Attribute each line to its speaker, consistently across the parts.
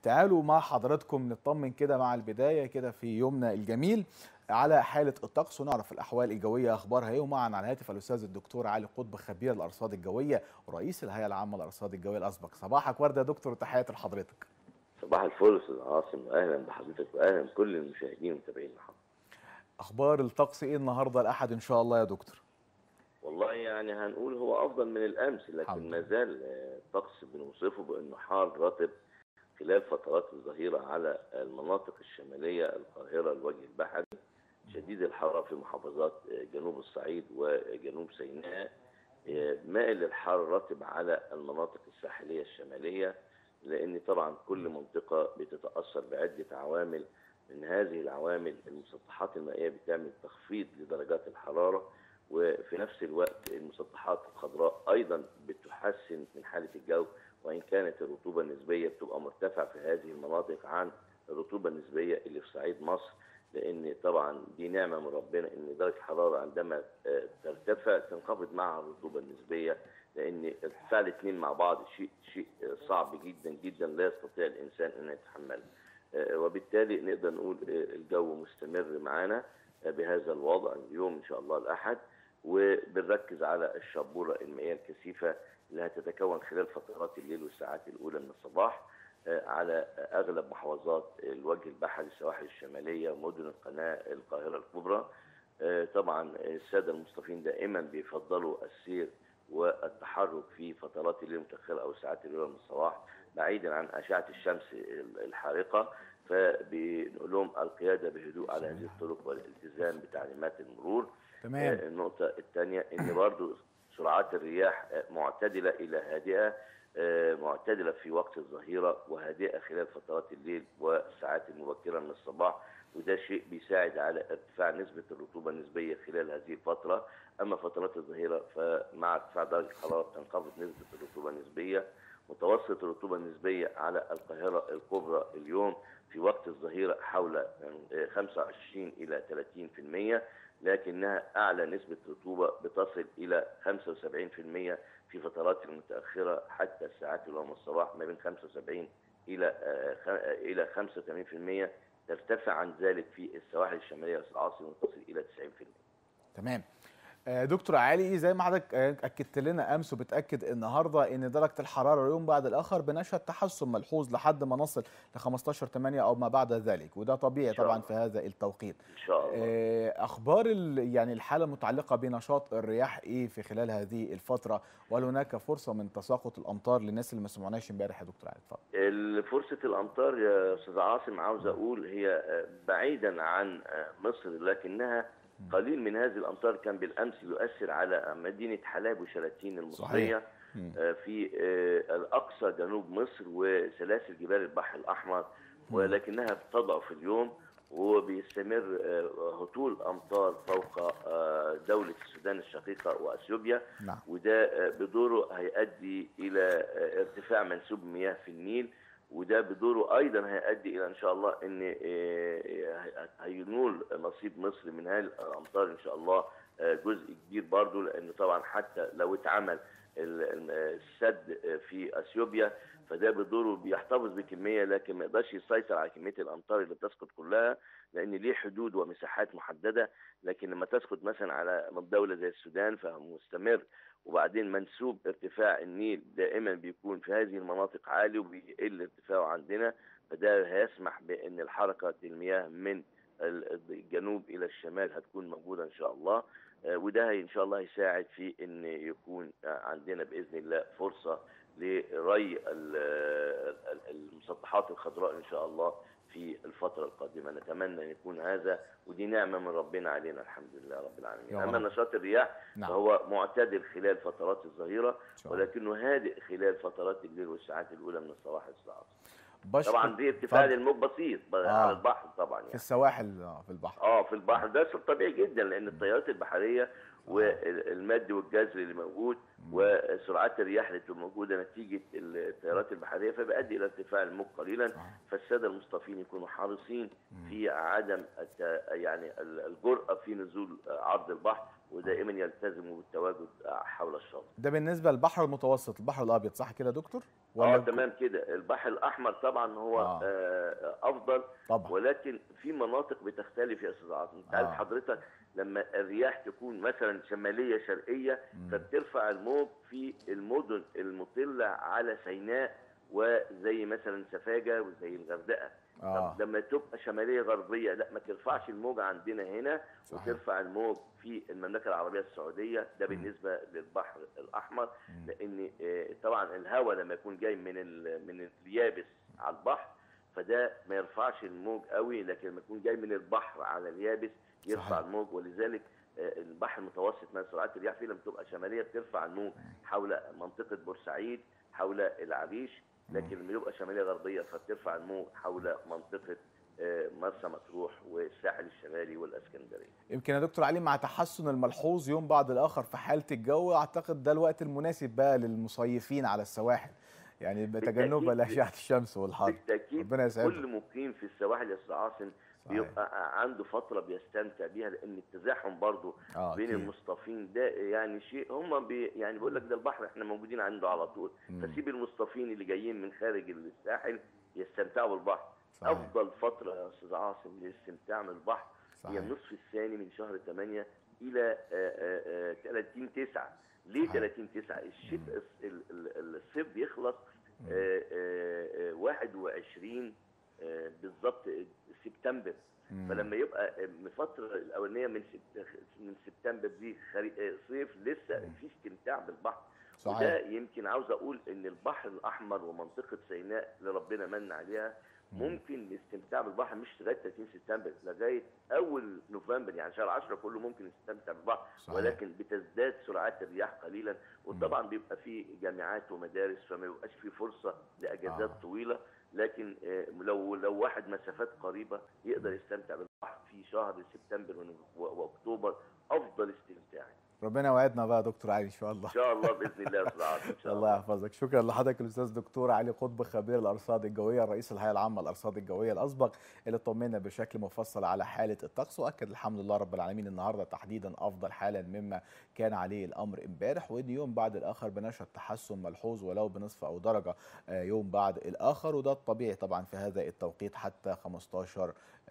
Speaker 1: تعالوا مع حضراتكم نطمن كده مع البدايه كده في يومنا الجميل على حاله الطقس ونعرف الاحوال الجويه اخبارها ايه ومعنا على الهاتف الاستاذ الدكتور علي قطب خبير الارصاد الجويه ورئيس الهيئه العامه للارصاد الجويه الاسبق صباحك ورده يا دكتور وتحياتي لحضرتك
Speaker 2: صباح الفل استاذ عاصم اهلا بحضرتك واهلا بكل المشاهدين والمتابعين محمد
Speaker 1: اخبار الطقس ايه النهارده الاحد ان شاء الله يا دكتور
Speaker 2: والله يعني هنقول هو افضل من الامس لكن ما زال الطقس بنوصفه بانه حار رطب خلال فترات الظهيره على المناطق الشماليه القاهره الوجه البحري شديد الحراره في محافظات جنوب الصعيد وجنوب سيناء مائل للحر رطب على المناطق الساحليه الشماليه لان طبعا كل منطقه بتتاثر بعده عوامل من هذه العوامل المسطحات المائيه بتعمل تخفيض لدرجات الحراره وفي نفس الوقت المسطحات الخضراء ايضا بتحسن من حاله الجو وان كانت الرطوبه النسبيه بتبقى مرتفعه في هذه المناطق عن الرطوبه النسبيه اللي في صعيد مصر لان طبعا دي نعمه من ربنا ان درجه الحراره عندما ترتفع تنخفض معها الرطوبه النسبيه لان ارتفاع الاثنين مع بعض شيء شيء صعب جدا جدا لا يستطيع الانسان ان يتحمله وبالتالي نقدر نقول الجو مستمر معانا بهذا الوضع اليوم ان شاء الله الاحد وبنركز على الشبوره المائيه الكثيفه اللي هتتكون خلال فترات الليل والساعات الاولى من الصباح على اغلب محافظات الوجه البحري السواحل الشماليه ومدن القناه القاهره الكبرى طبعا الساده المصطفين دائما بيفضلوا السير والتحرك في فترات الليل المتاخره او الساعات الاولى من الصباح بعيدا عن اشعه الشمس الحارقه فبنقول لهم القياده بهدوء على هذه الطرق والالتزام بتعليمات المرور
Speaker 1: تمام
Speaker 2: النقطه الثانيه ان برضو سرعات الرياح معتدله الى هادئه معتدله في وقت الظهيره وهادئه خلال فترات الليل والساعات المبكره من الصباح وده شيء بيساعد على ارتفاع نسبه الرطوبه النسبيه خلال هذه الفتره اما فترات الظهيره فمع ارتفاع درجه الحراره بتنخفض نسبه الرطوبه النسبيه متوسط الرطوبه النسبيه على القاهره الكبرى اليوم في وقت الظهيره حول 25 الى 30% لكنها اعلى نسبه رطوبه بتصل الى 75% في فترات المتاخره حتى الساعات الاولى من الصباح ما بين 75 الى الى 85% ترتفع عن ذلك في السواحل الشماليه والعاصمه وتصل الى 90%.
Speaker 1: تمام. دكتور علي زي ما حضرتك اكدت لنا امس وبتاكد النهارده ان درجه الحراره يوم بعد الاخر بنشهد تحسن ملحوظ لحد ما نصل ل 15 8 او ما بعد ذلك وده طبيعي طبعا في هذا التوقيت.
Speaker 2: ان شاء الله.
Speaker 1: اخبار يعني الحاله المتعلقه بنشاط الرياح ايه في خلال هذه الفتره وهل هناك فرصه من تساقط الامطار للناس اللي ما سمعناش امبارح يا دكتور علي
Speaker 2: اتفضل. فرصه الامطار يا استاذ عاصم عاوز اقول هي بعيدا عن مصر لكنها قليل من هذه الامطار كان بالامس يؤثر على مدينه حلب وشلاتين المصريه في الاقصى جنوب مصر وسلاسل جبال البحر الاحمر ولكنها بتضعف اليوم وبيستمر هطول امطار فوق دوله السودان الشقيقه واثيوبيا
Speaker 1: نعم.
Speaker 2: وده بدوره هيؤدي الى ارتفاع منسوب المياه في النيل وده بدوره ايضا هيؤدي الى ان شاء الله ان هينول نصيب مصر من هذه الامطار ان شاء الله جزء كبير برضه لان طبعا حتى لو اتعمل السد في اثيوبيا فده بدوره بيحتفظ بكميه لكن ما يقدرش يسيطر على كميه الامطار اللي بتسقط كلها لان ليه حدود ومساحات محدده لكن لما تسقط مثلا على دوله زي السودان فمستمر وبعدين منسوب ارتفاع النيل دائما بيكون في هذه المناطق عالي وبيقل ارتفاعه عندنا فده هيسمح بان الحركه المياه من الجنوب الى الشمال هتكون موجوده ان شاء الله وده ان شاء الله يساعد في ان يكون عندنا باذن الله فرصه لري المسطحات الخضراء ان شاء الله في الفترة القادمة نتمنى أن يكون هذا ودي نعمة من ربنا علينا الحمد لله رب العالمين أما نشاط الرياح
Speaker 1: نعم.
Speaker 2: فهو معتدل خلال فترات الظهيرة ولكنه هادئ خلال فترات الليل والساعات الأولى من الصباح الساعة طبعا دي ارتفاع للموج بسيط آه. على البحر طبعا يعني.
Speaker 1: في السواحل في البحر
Speaker 2: اه في البحر ده طبيعي جدا لان التيارات البحريه والمد والجزر اللي موجود وسرعات الرياح اللي بتبقى موجوده نتيجه التيارات البحريه فبيؤدي الى ارتفاع الموج قليلا فالساده المصطفين يكونوا حريصين في عدم يعني الجرأه في نزول عرض البحر ودائما يلتزموا بالتواجد حول الشاطئ.
Speaker 1: ده بالنسبه للبحر المتوسط، البحر الابيض صح كده يا دكتور؟
Speaker 2: اه تمام كده، البحر الاحمر طبعا هو آه. آه افضل
Speaker 1: طبعا.
Speaker 2: ولكن في مناطق بتختلف يا استاذ عاصم، انت عارف حضرتك لما الرياح تكون مثلا شماليه شرقيه مم. فبترفع الموج في المدن المطله على سيناء وزي مثلا سفاجه وزي الغردقه
Speaker 1: آه.
Speaker 2: طب لما تبقى شماليه غربيه لا ما ترفعش الموج عندنا هنا صحيح. وترفع الموج في المملكه العربيه السعوديه ده بالنسبه م. للبحر الاحمر م. لان طبعا الهواء لما يكون جاي من من اليابس على البحر فده ما يرفعش الموج قوي لكن لما يكون جاي من البحر على اليابس يرفع صحيح. الموج ولذلك البحر المتوسط من سرعات الرياح فيه لما تبقى شماليه بترفع الموج حول منطقه بورسعيد حول العريش لكن لما يبقى شماليه غربيه فبترفع الموج حول منطقه مرسى مطروح والساحل الشمالي والاسكندريه.
Speaker 1: يمكن يا دكتور علي مع تحسن الملحوظ يوم بعد الاخر في حاله الجو اعتقد ده الوقت المناسب بقى للمصيفين على السواحل. يعني تجنبا لاشعه الشمس والحر.
Speaker 2: بالتاكيد ربنا يسعدك. كل مقيم في السواحل يا استاذ عاصم بيبقى عنده فتره بيستمتع بيها لان التزاحم برضه
Speaker 1: آه
Speaker 2: بين المصطفين ده يعني شيء هم بي يعني بيقول لك ده البحر احنا موجودين عنده على طول فسيب المصطفين اللي جايين من خارج الساحل يستمتعوا بالبحر صحيح. افضل فتره يا استاذ عاصم للاستمتاع من البحر صحيح. هي النصف الثاني من شهر 8 الى 30 9 ليه 30 9 الشتاء الصيف بيخلص 21 بالظبط سبتمبر مم. فلما يبقى الفتره الاولانيه من من سبتمبر دي صيف لسه في استمتاع بالبحر
Speaker 1: صحيح.
Speaker 2: وده يمكن عاوز اقول ان البحر الاحمر ومنطقه سيناء اللي ربنا من عليها ممكن الاستمتاع بالبحر مش لغايه 30 سبتمبر لغايه اول نوفمبر يعني شهر 10 كله ممكن يستمتع بالبحر
Speaker 1: صحيح.
Speaker 2: ولكن بتزداد سرعات الرياح قليلا وطبعا بيبقى في جامعات ومدارس فما بيبقاش في فرصه لاجازات
Speaker 1: آه.
Speaker 2: طويله لكن لو لو واحد مسافات قريبه يقدر يستمتع بالبحر في شهر سبتمبر واكتوبر افضل استمتاع
Speaker 1: ربنا يوعدنا بقى يا دكتور علي ان شاء الله
Speaker 2: ان شاء الله باذن الله يا ان شاء
Speaker 1: الله يحفظك شكرا لحضرتك الاستاذ دكتور علي قطب خبير الارصاد الجويه رئيس الهيئه العامه للارصاد الجويه الاسبق اللي طمنا بشكل مفصل على حاله الطقس واكد الحمد لله رب العالمين النهارده تحديدا افضل حالا مما كان عليه الامر امبارح وان يوم بعد الاخر بنشهد تحسن ملحوظ ولو بنصف او درجه يوم بعد الاخر وده الطبيعي طبعا في هذا التوقيت حتى 15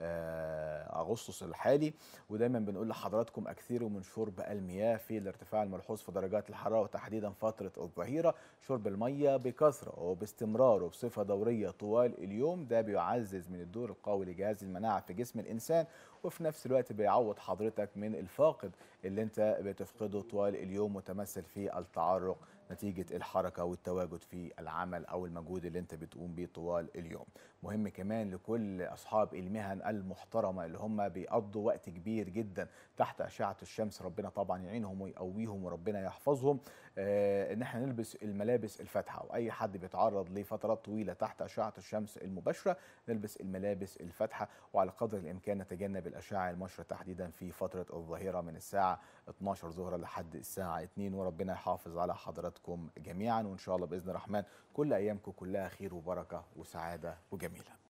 Speaker 1: اغسطس الحالي ودايما بنقول لحضراتكم اكثروا من شرب المياه في الارتفاع الملحوظ في درجات الحراره وتحديدا فتره الظهيره شرب الميه بكثره وباستمرار وبصفه دوريه طوال اليوم ده بيعزز من الدور القوي لجهاز المناعه في جسم الانسان وفي نفس الوقت بيعوض حضرتك من الفاقد اللي انت بتفقده طوال اليوم متمثل في التعرق نتيجة الحركة والتواجد في العمل أو المجهود اللي أنت بتقوم بيه طوال اليوم مهم كمان لكل أصحاب المهن المحترمة اللي هم بيقضوا وقت كبير جدا تحت أشعة الشمس ربنا طبعا يعينهم ويقويهم وربنا يحفظهم آه إن احنا نلبس الملابس الفاتحة وأي حد بيتعرض لفترات طويلة تحت أشعة الشمس المباشرة نلبس الملابس الفاتحة وعلى قدر الإمكان نتجنب الأشعة المباشرة تحديدا في فترة الظهيرة من الساعة 12 ظهرا لحد الساعة 2 وربنا يحافظ على حضراتكم جميعا وإن شاء الله بإذن الرحمن كل أيامكم كلها خير وبركة وسعادة وجميلة